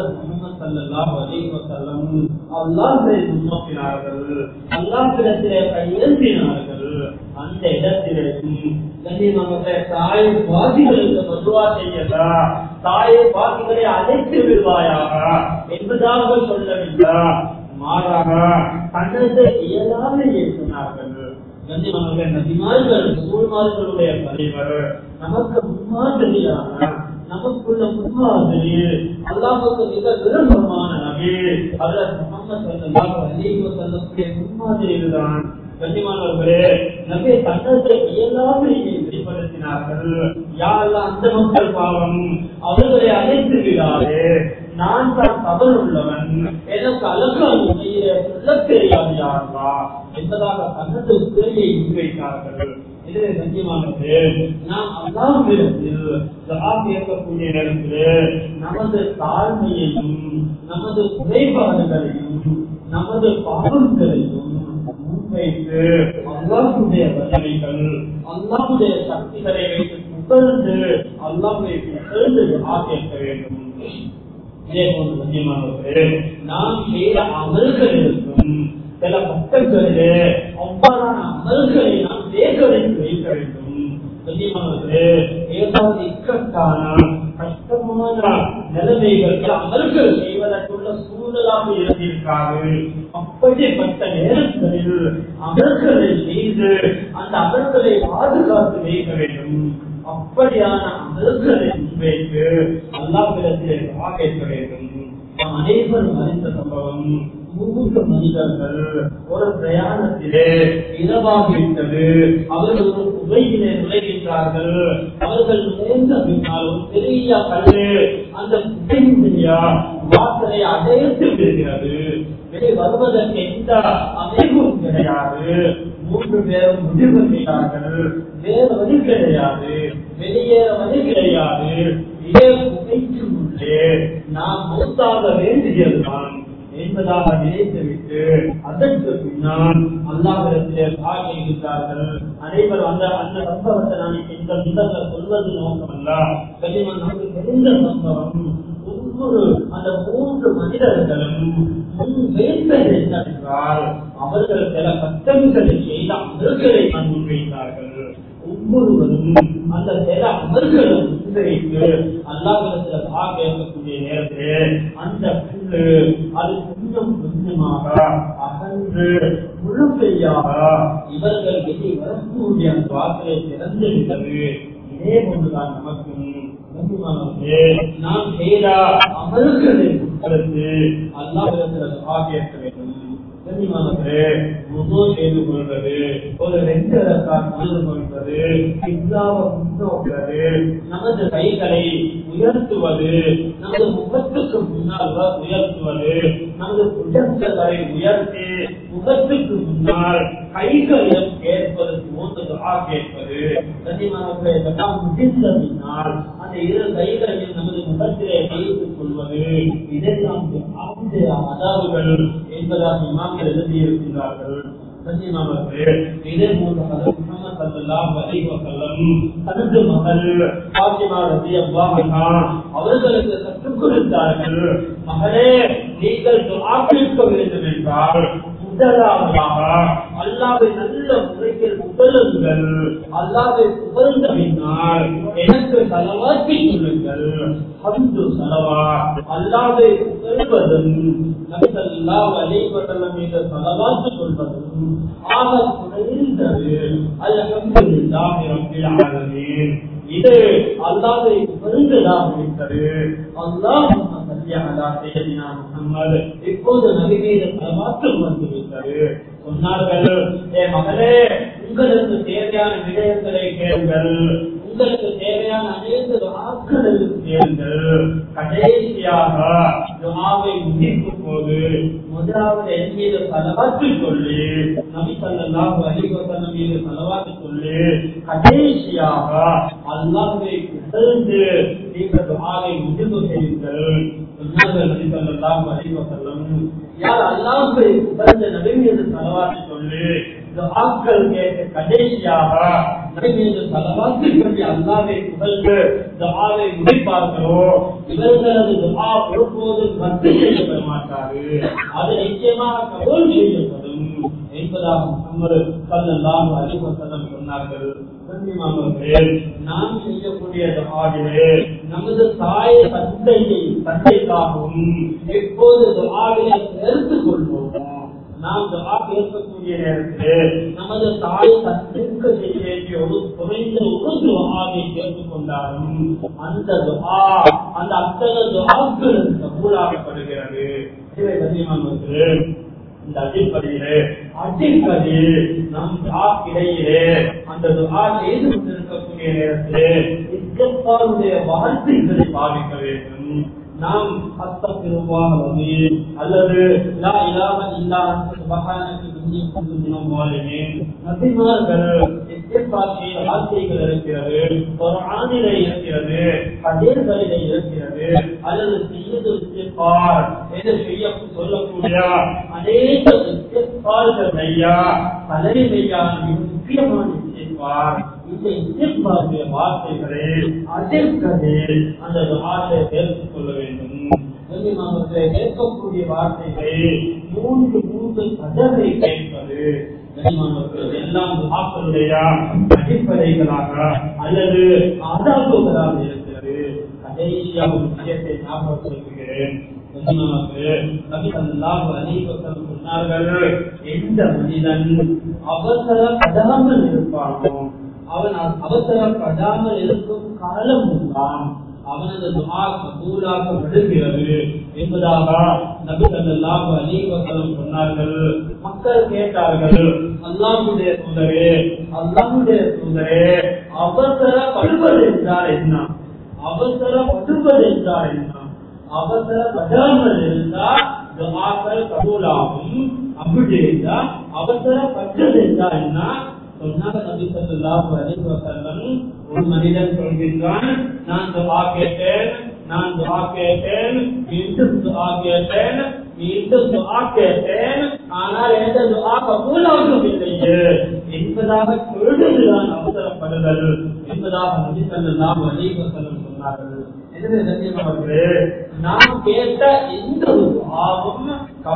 அல்லாஹை முன்னோக்கினார்கள் அல்லாஹிடத்திலே கையெழுத்தினார்கள் அந்த இடத்திலேயும் தாய் வாசிகளுக்கு மதுவா செய்யலா தாயை வாசிகளை அழைத்து விடுவாயாக என்பதாக சொல்லவில்லை மாறாக தனது இயலாமையை சொன்னார்கள் நபிமார்கள் சூழ்மார்களுடைய தலைவர் நமக்கு முன்மாதிரியான நமக்குள்ள முன்மாதிரி அல்லாஹுக்கு மிக விருப்பமான நபி அதில் முகமது சல்லாஹ் அலீஹ் வசல்லத்துடைய முன்மாதிரி இதுதான் கண்ணியமானவர்களே நபி தன்னத்தை இயலாமையை வெளிப்படுத்தினார்கள் யாரெல்லாம் அந்த மக்கள் பாவம் அவர்களை அழைத்து விடாதே நான் தான் தவறு உள்ளவன் எனக்கு அழகாக சொல்ல தெரியாது யாருவா என்பதாக தனது குறையை முன்வைத்தார்கள் இதுவே சத்தியமானது நாம் அல்லாஹிடத்தில் இருக்கக்கூடிய நேரத்தில் நமது தாழ்மையையும் நமது குறைபாடுகளையும் நமது பாவங்களையும் முன்வைத்து அல்லாஹுடைய வல்லமைகள் அல்லாஹுடைய சக்திகளை வைத்து புகழ்ந்து அல்லாஹை புகழ்ந்து ஆகியிருக்க வேண்டும் இதே போன்று முக்கியமானது நாம் செய்த அமல்கள் இருக்கும் சில பக்கங்களிலே அவ்வாறான அமல்களை நாம் சேகரித்து வைக்க வேண்டும் முக்கியமானது ஏதாவது இக்கட்டான கஷ்டமான நிலைமைகள் அமல்கள் செய்வதற்குள்ள சூழலாக இருந்திருக்காது அப்படிப்பட்ட நேரங்களில் அமல்களை செய்து அந்த அமல்களை பாதுகாத்து வைக்க வேண்டும் அப்படியான அமல்களை முன்வைத்து அல்லாவிடத்தில் கேட்க வேண்டும் நாம் அனைவரும் அறிந்த சம்பவம் மூன்று மனிதர்கள் ஒரு பிரயாணத்திலே இரவாகிவிட்டது அவர்கள் ஒரு குகையிலே நுழைகின்றார்கள் அவர்கள் நுழைந்த பின்னால் ஒரு பெரிய கல்லு அந்த குகையினுடைய வாசலை அடைத்து விடுகிறது வெளியே வருவதற்கு எந்த அமைப்பும் கிடையாது மூன்று பேரும் முடிவு செய்தார்கள் வேறு வழி கிடையாது வெளியேற வழி கிடையாது இதே குகைக்கு உள்ளே நாம் மூத்தாக வேண்டியதுதான் என்பதாக நினைத்துவிட்டு அதற்கு பின்னால் அல்லாவிடத்திலே பாகிருக்கிறார்கள் அனைவரும் அந்த அந்த சம்பவத்தை நான் இந்த நிலங்கள் சொல்வது நோக்கமல்ல கனிமன் நமக்கு தெரிந்த சம்பவம் ஒவ்வொரு அந்த மூன்று மனிதர்களும் முன் வைத்தது என்னவென்றால் அவர்கள் சில கட்டங்களை செய்த அவர்களை நான் முன்வைத்தார்கள் ஒவ்வொருவரும் அந்த சில அவர்களை முன்வைத்து அல்லாவிடத்தில் பாகக்கூடிய நேரத்திலே அந்த புல்லு அது கொஞ்சம் கொஞ்சமாக அகன்று முழுமையாக இவர்கள் வெளியே வரக்கூடிய அந்த வாசலை திறந்து விட்டது இதே போன்றுதான் நமக்கும் கண்ணியமானவர்களே, நாம் செய்த அமல்களை உட்படுத்து அல்லாஹிடத்தில் ஆகியிருக்க வேண்டும் கண்ணியமானவர்களே, வுது செய்து கொள்வது ஒரு ரெண்டு ரக்காத் தொழுது கொள்வது கிப்லாவை முன்னோக்குவது நமது கைகளை உயர்த்துவது நமது முகத்துக்கு முன்னால் உயர்த்துவது நமது புஜங்களை உயர்த்தி முகத்துக்கு முன்னால் கைகளிடம் கேட்பது போன்று துஆ கேட்பது கண்ணியமானவர்களே இதெல்லாம் முடிந்த பின்னால் அந்த இரு கைகளையும் நமது முகத்திலே வைத்துக் கொள்வது இதெல்லாம் ஆவுடைய அதாவுகள் என்பதாக இமாம்கள் எழுதியிருக்கிறார்கள் கண்ணியமானவர்களே இதே போன்ற ஹதரத் முஹம்மது ஸல்லல்லாஹு அலைஹி வஸல்லம் தனது மகள் ஃபாத்திமா ரலியல்லாஹு அன்ஹா அவர்களுக்கு கற்றுக் கொடுத்தார்கள் மகளே நீங்கள் துஆ கேட்க வேண்டும் என்றால் முதலாவதாக அல்லாவை நல்ல முறையில் புகழுங்கள் அல்லாவை புகழ்ந்த பின்னால் எனக்கு செலவாக்கி சொல்லுங்கள் ஹம்து செலவா அல்லாவை புகழ்வதும் நபிசல்லாஹு அலைஹி வஸல்லம் மீது செலவாக்கி சொல்வதும் ஆக குறைந்தது அல்ஹம்துலில்லாஹி ரப்பில் ஆலமீன் இது அல்லாவை புகழ்ந்ததாக இருக்கிறது அல்லாஹ் இப்போது நபிமீத மாற்றம் வந்துவிட்டது சொன்னார்கள் ஏ மகளே உங்களுக்கு தேவையான விடயங்களை கேளுங்கள் உங்களுக்கு தேவையான அனைத்து வாக்குகளும் கேளுங்கள் கடைசியாக துஆவை முடிக்கும் போது முதலாவது என் மீது செலவாக்கு சொல்லி நபி ஸல்லல்லாஹு அலைஹி வஸல்லம் மீது செலவாக்கு சொல்லி கடைசியாக அல்லாஹ்வை புகழ்ந்து நீங்கள் துஆவை முடிவு செய்யுங்கள் சொன்னார்கள் நபி ஸல்லல்லாஹு அலைஹி வஸல்லம் யார் அல்லாஹ்வை புகழ்ந்த நபி மீது செலவாக்கு சொல்லி துஆக்கள் கேட்டு கடைசியாக நபி மீது செலவாக்கு சொல்லி அல்லாஹ்வை புகழ்ந்து துஆவை முடிப்பார்களோ இவர்களது துஆ ஒருபோதும் ரத்து செய்யப்பட மாட்டாது அது நிச்சயமாக கபூல் செய்யப்படும் என்பதாக முகமது ஸல்லல்லாஹு அலைஹி வஸல்லம் சொன்னார்கள் கண்ணியமானவர்களே, நாம் செய்யக்கூடிய துஆவிலே நமது தாய் தந்தையை தந்தைக்காகவும் எப்போது துஆவிலே சேர்த்துக் கொள்வோமோ நாம் துஆ கேட்கக்கூடிய நேரத்திலே நமது தாய் தந்தைக்கு செய்ய வேண்டிய ஒரு குறைந்த ஒரு துஆவை கேட்டுக் கொண்டாலும் அந்த துஆ அந்த அத்தனை துஆக்கள் கபூலாகப்படுகிறது இதை கண்ணியமானவர்களே, இந்த அடிப்படையிலே அடிக்கடி நம் இடையிலே அந்த துஆ செய்து கொண்டிருக்கக்கூடிய நேரத்திலே இஸ்திக்பாருடைய வார்த்தைகளை பாவிக்க வேண்டும் நாம் அஸ்தக்ஃபிருல்லாஹ் அலீம் அல்லது லா இலாஹ இல்லா அன்த சுப்ஹானக இன்னி குன்து மினல் ஸாலிமீன் நபிமார்கள் இஸ்திக்பார் செய்த வார்த்தைகள் இருக்கிறது குர்ஆனிலே இருக்கிறது ஹதீஸ்களிலே இருக்கிறது அல்லது செய்யது இஸ்திக்பார் என்று செய்ய சொல்லக்கூடிய அநேக இஸ்திக்பார்கள் ஐயா தலைமையான மிக முக்கியமான இஸ்திக்பார் இந்த இஸ்திக்பாருடைய வார்த்தைகளை அதற்கதே அந்த துஆவை சேர்த்துக் கொள்ள வேண்டும் கண்ணியமானவர்களே, கேட்கக்கூடிய வார்த்தைகளை மூன்று மூன்று கதவை கேட்பது கண்ணியமானவர்களே, எல்லாம் துஆக்களுடைய அடிப்படைகளாக அல்லது ஆதாரங்களாக இருக்கிறது கடைசியாக ஒரு விஷயத்தை ஞாபகப்படுத்துகிறேன் கண்ணியமானவர்களே, நபி ஸல்லல்லாஹு அலைஹி வஸல்லம் சொன்னார்கள் எந்த மனிதன் அவசரப்படாமல் இருப்பானோ அவன் அவசரப்படாமல் இருக்கும் காலம் உண்டாம் அவனது துஆ கபூலாக்கப்படுகிறது என்பதாக நபி ஸல்லல்லாஹு அலைஹி வஸல்லம் சொன்னார்கள் மக்கள் கேட்டார்கள் அல்லாஹ்வுடைய தூதரே அல்லாஹ்வுடைய தூதரே அவசரப்படுவது என்றால் என்ன அவசரப்படுவது என்றால் என்ன அவசரப்படாமல் இருந்தால் துஆக்கள் கபூலாகும் அப்படி இருந்தா அவசரப்பட்டது என்றால் என்ன சொன்னாங்க நபி ஸல்லல்லாஹு அலைஹி வஸல்லம் ஒரு மனிதன் சொல்கின்றான் நான் துஆ கேட்டேன் நான் துஆ கேட்டேன் மீண்டும் துஆ கேட்டேன் மீண்டும் துஆ கேட்டேன் ஆனால் எந்த துஆ கபூலாகவில்லையே என்பதாக சொல்வதுதான் அவசரப்படுதல் என்பதாக நபி ஸல்லல்லாஹு அலைஹி வஸல்லம் சொன்னார்கள் எனவே கண்ணியமானவர்களே, நாம் கேட்ட எந்த ஒரு துஆவும்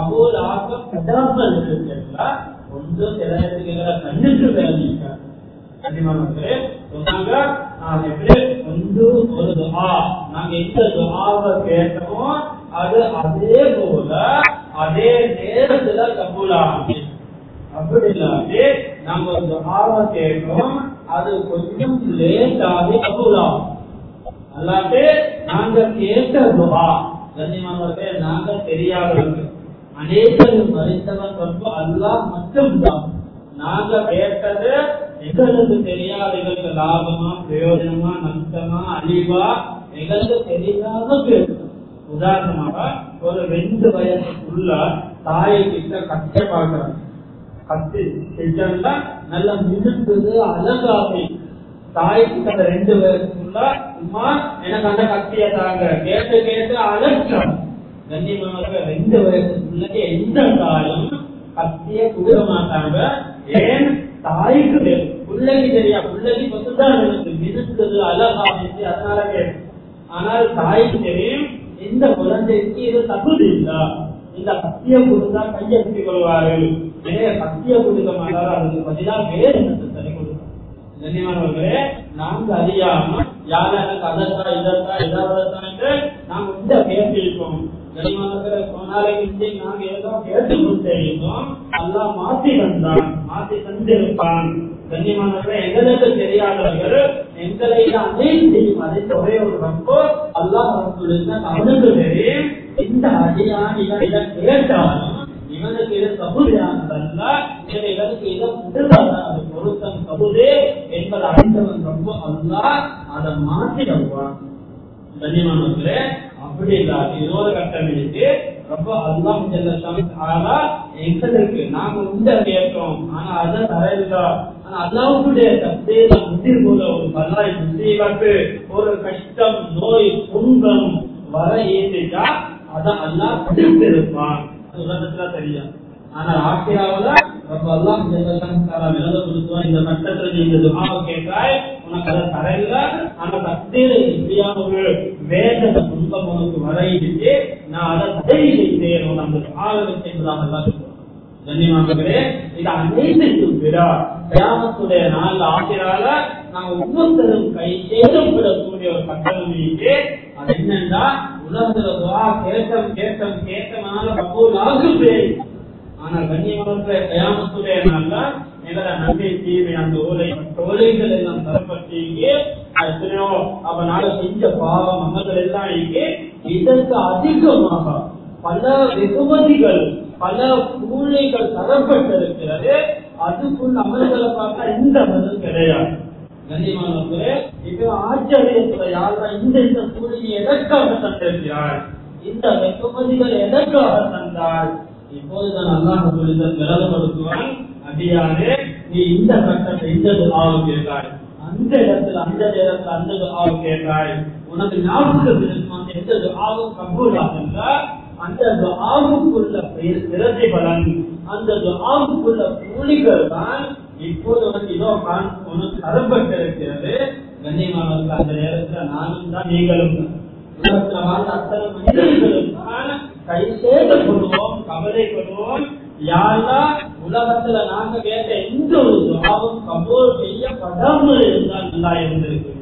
கபூலாக்கப்படாமல் இருக்கிறதா ஒன்று சில இடத்துக்கு கண்ணுக்கு விளங்கிக்க கண்ணியமானவர்களே சொன்னாங்க நான் எப்படி ஒன்று ஒரு துஆ நாங்க எந்த துஆவை கேட்டோமோ அது அதே போல அதே நேரத்துல கபூலாகும் அப்படி இல்லாது நாங்க ஒரு துஆவை கேட்கிறோம் அது கொஞ்சம் லேட்டாகி கபூலாகும் அல்லாட்டு நாங்க கேட்ட துவா கண்ணியமானவர்களே நாங்க தெரியாதவர்கள் அநேகரும் மறைத்தவன் ரொம்ப அல்லாஹ் மட்டும்தான் நாங்க கேட்டது எங்களுக்கு தெரியாத எங்களுக்கு லாபமா பிரயோஜனமா நஷ்டமா அழிவா எங்களுக்கு தெரியாத கேட்கும் உதாரணமாக ஒரு ரெண்டு வயசுக்குள்ள தாயை கிட்ட கஷ்ட பார்க்கிறாங்க கத்து செஞ்சா நல்லா மினுக்குது அழகாகி தாய்க்கு அந்த ரெண்டு வயசுக்குள்ள அம்மா எனக்கு அந்த கத்திய தாங்க கேட்டு கேட்டு அலட்சம் கண்ணியமாக ரெண்டு வயசுக்குள்ள எந்த தாயும் கத்திய கொடுக்க மாட்டாங்க ஏன் தாய்க்கு தெரியும் பிள்ளைக்கு தெரியா பிள்ளைக்கு மட்டும்தான் இருக்கு மினுக்குது அழகாச்சு அதனால கேட்கும் ஆனால் தாய்க்கு தெரியும் இந்த குழந்தைக்கு இது தகுதி இல்ல இந்த கத்திய கொடுத்தா கையை கட்டி கொள்வார்கள் எனவே கத்திய கொடுக்க மாட்டாரு அதுக்கு பதிலாக வேறு என்னத்தை சரி கொடுக்கும் கண்ணியமானவர்களே நாங்க அறியாம யார் எனக்கு அதற்கா இதற்கா இதாவதற்கா என்று நாங்க இந்த பேசியிருக்கோம் கண்ணியமானவர்களே போனாலைக்கு நாங்க ஏதோ கேட்டு கொடுத்திருக்கோம் எல்லாம் மாத்தி வந்தான் மாத்தி தந்திருப்பான் கண்ணியமானவர்களே எங்களுக்கு தெரியாதவர்கள் எங்களை அனைத்தையும் அதை ஒரே ஒரு ரொம்ப அல்லாஹ் அவனுக்கு தெரியும் இந்த அடியான் இவன் இதை கேட்டாலும் இவனுக்கு இது தகுதியானதல்ல இவனுக்கு இதை முடுதான அது பொருத்தம் தகுதே என்பதை அறிந்தவன் ரொம்ப அல்லா அதை மாற்றிடுவான் கண்ணியமானவர்களே அப்படி இல்லாது இன்னொரு கட்டம் இருக்கு ரொம்ப அல்லாஹ் ஜல்லா எங்களுக்கு நாங்க உண்ட கேட்டோம் ஆனா அதை தரையில ஆனா அல்லாவுடைய தப்பேத முதிர் போல ஒரு பல்லாய் முசீபத்து ஒரு கஷ்டம் நோய் துன்பம் வர ஏற்றிட்டா அதை அல்லாஹ் பிடித்திருப்பான் உலகத்துல தெரியும் ஆனா ஆசிராவில ரொம்ப எல்லாம் விலக கொடுத்துவான் இந்த கட்டத்துல நீ இந்த துகாவை கேட்காய் உனக்கு அதை தரையில ஆனா கத்தீர எப்படியான ஒரு வேதனை துன்பம் உனக்கு வரையிட்டு நான் அதை தடை செய்தேன் உன் அந்த துகாவை என்பதாக எல்லாம் சொல்லுவான் கண்ணியமானவர்களே இது அனைத்துக்கும் விட கிராமத்துடைய நாள் ஆசிரால நாங்க ஒவ்வொருத்தரும் கை சேதம் விடக்கூடிய ஒரு கட்டணம் இருக்கு அது என்னன்னா உலகத்துல துவா கேட்டம் கேட்டம் கேட்டனால கபூல் ஆகுது ஆனால் கண்ணியமானவர்களே கயாமத்துடைய நாள்ல எங்களை நன்மை தீமை அந்த ஓலை தொலைகள் எல்லாம் தரப்பட்டீங்க எத்தனையோ அவ நாள செஞ்ச பாவம் மகங்கள் எல்லாம் இங்கே இதற்கு அதிகமாக பல வெகுமதிகள் பல கூலிகள் தரப்பட்டிருக்கிறது அதுக்குள்ள அமல்களை பார்த்தா எந்த பதில் கிடையாது கண்ணியமானவர்களே இப்ப ஆச்சரியத்துல யாரா இந்த இந்த கூலியை எதற்காக தந்திருக்கிறார் இந்த வெகுமதிகள் எதற்காக தந்தார் இப்போதுதான் அல்லாஹ் சொல்லித விலகப்படுத்துவான் அடியானே நீ இந்த கட்டத்தை இந்த துவாவை கேட்டாய் அந்த இடத்துல அந்த நேரத்துல அந்த துவாவை கேட்டாய் உனக்கு ஞாபகம் இருக்கும் எந்த துவாவும் கபூலாக அந்த துஆவுக்குள்ள பிரதி பலன் அந்த துஆவுக்குள்ள கூலிகள் தான் இப்போது உனக்கு இதோ காண் உனக்கு தரப்பட்டிருக்கிறது கண்ணியமானவர்கள் அந்த நேரத்துல நானும் தான் நீங்களும் தான். உலகத்துல வாழ்ந்த அத்தனை மனிதர்களும் தான் கை சேதப்படுவோம் கவலைப்படுவோம் யாரெல்லாம் உலகத்துல நாங்க கேட்ட எந்த ஒரு துவாவும் கபூர் செய்யப்படாமல் இருந்தால் நல்லா இருந்திருக்கு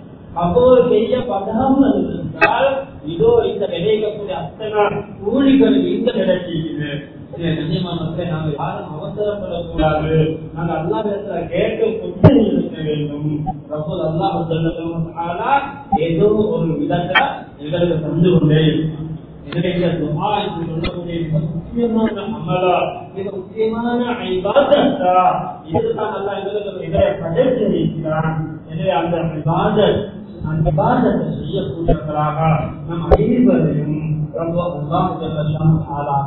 கபூர் செய்யப்படாமல் இருந்தால் இதோ இந்த கிடைக்கக்கூடிய அத்தனை கூலிகள் இந்த கிடைக்கிறது கண்ணியமானவர்களை நாங்கள் யாரும் அவசரப்படக்கூடாது நாங்கள் அல்லாவிடத்துல கேட்டு கொண்டு இருக்க வேண்டும் ரப்பல் அல்லாஹ் சொல்லலாம் ஏதோ ஒரு விதத்தை எங்களுக்கு தந்து கொண்டே இருப்பான் எனவே இந்த துஆ என்று சொல்லக்கூடிய மிக முக்கியமான அமலா மிக முக்கியமான ஐபாதத்தா இதுதான் அல்லாஹ் எங்களுக்கு இதை படைத்திருக்கிறான் எனவே அந்த இபாதத் அந்த இபாதத்தை செய்யக்கூடியவர்களாக நம் அனைவரையும் ரொம்ப அல்லாஹ் ஜல்லல்லாஹு தஆலா